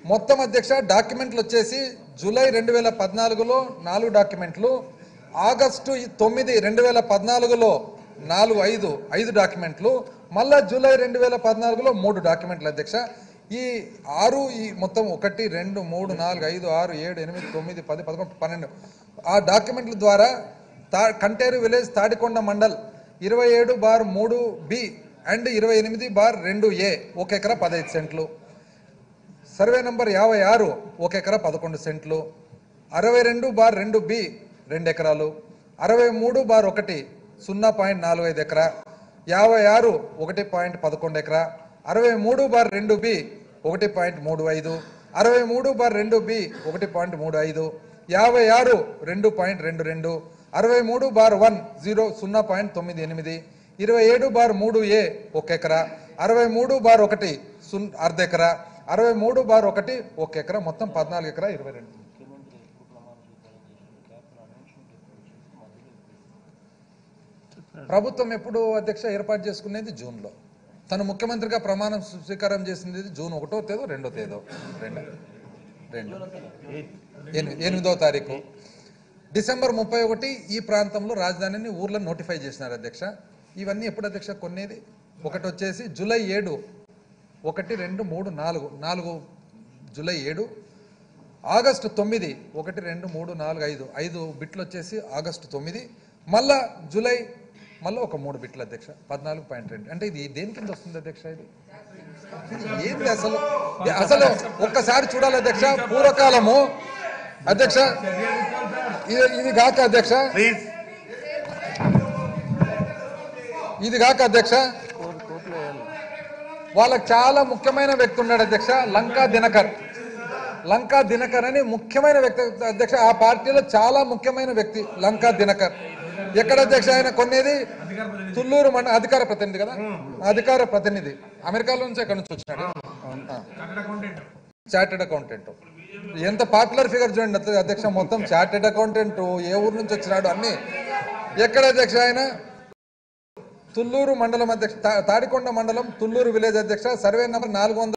మొత్తం అధ్యక్ష డాక్యుమెంట్లు వచ్చేసి జూలై రెండు వేల పద్నాలుగులో నాలుగు డాక్యుమెంట్లు ఆగస్టు ఈ తొమ్మిది రెండు వేల పద్నాలుగులో నాలుగు ఐదు ఐదు డాక్యుమెంట్లు మళ్ళా జూలై రెండు వేల పద్నాలుగులో మూడు డాక్యుమెంట్లు అధ్యక్ష ఈ ఆరు ఈ మొత్తం ఒకటి రెండు మూడు నాలుగు ఐదు ఆరు ఏడు ఎనిమిది తొమ్మిది పది పదకొండు పన్నెండు ఆ డాక్యుమెంట్ల ద్వారా తా కంటేరు విలేజ్ తాడికొండ మండల్ ఇరవై ఏడు బార్ మూడు బి అండ్ ఇరవై ఎనిమిది బార్ రెండు ఏ ఒక ఎకరా పదహైదు సెంట్లు సర్వే నంబర్ యాభై ఆరు ఒక ఎకరా పదకొండు సెంట్లు అరవై రెండు బార్ రెండు బి రెండు ఎకరాలు అరవై మూడు బార్ ఒకటి సున్నా పాయింట్ నాలుగు ఐదు ఎకరా యాభై ఆరు ఒకటి పాయింట్ పదకొండు ఎకరా అరవై మూడు బార్ రెండు బి ఒకటి పాయింట్ మూడు ఐదు అరవై మూడు బార్ రెండు బి ఒకటి పాయింట్ మూడు ఐదు యాభై ఆరు రెండు పాయింట్ రెండు రెండు అరవై మూడు బార్ వన్ జీరో సున్నా పాయింట్ తొమ్మిది ఎనిమిది ఇరవై ఏడు బార్ మూడు ఏ ఒక ఎకరా అరవై మూడు బార్ ఒకటి సున్ అర్ధ ఎకరా అరవై మూడు బార్ ఒకటి ఒక ఎకరా మొత్తం పద్నాలుగు ఎకరా ఇరవై రెండు ప్రభుత్వం ఎప్పుడు అధ్యక్ష ఏర్పాటు చేసుకునేది జూన్లో తను ముఖ్యమంత్రిగా ప్రమాణం స్వీకారం చేసింది జూన్ ఒకటో తేదో రెండో తేదో రెండు రెండు ఎనిమిది ఎనిమిదో తారీఖు డిసెంబర్ ముప్పై ఒకటి ఈ ప్రాంతంలో రాజధానిని ఊర్లను నోటిఫై చేసినారు అధ్యక్ష ఇవన్నీ ఎప్పుడు అధ్యక్ష కొనేది ఒకటి వచ్చేసి జూలై ఏడు ఒకటి రెండు మూడు నాలుగు నాలుగు జూలై ఏడు ఆగస్టు తొమ్మిది ఒకటి రెండు మూడు నాలుగు ఐదు ఐదు బిట్లు వచ్చేసి ఆగస్టు తొమ్మిది మళ్ళా జూలై మళ్ళీ ఒక మూడు బిట్లు అధ్యక్ష పద్నాలుగు పాయింట్ రెండు అంటే ఇది దేని కింద వస్తుంది అధ్యక్ష ఇది ఇది ఏంది అసలు అసలు ఒక్కసారి చూడాలి అధ్యక్ష పూర్వకాలము అధ్యక్ష ఇది ఇది కాక అధ్యక్ష ప్లీజ్ ఇది కాక అధ్యక్ష వాళ్ళకి చాలా ముఖ్యమైన వ్యక్తి ఉన్నాడు అధ్యక్ష లంకా దినకర్ లంకా దినకర్ అని ముఖ్యమైన వ్యక్తి అధ్యక్ష ఆ పార్టీలో చాలా ముఖ్యమైన వ్యక్తి లంకా దినకర్ ఎక్కడ అధ్యక్ష ఆయన కొనేది తుళ్ళూరు మండ అధికార ప్రతినిధి కదా అధికార ప్రతినిధి అమెరికాలో నుంచి ఎక్కడి నుంచి వచ్చినాడు చార్టెడ్ అకౌంటెంట్ ఎంత పాపులర్ ఫిగర్ చూడండి అధ్య- అధ్యక్ష మొత్తం చార్టెడ్ అకౌంటెంట్ ఏ ఊరు నుంచి వచ్చినాడు అన్ని ఎక్కడ అధ్యక్ష ఆయన తుళ్ళూరు మండలం అధ్యక్ష తా- తాడికొండ మండలం తుళ్ళూరు విలేజ్ అధ్యక్ష సర్వే నంబర్ నాలుగు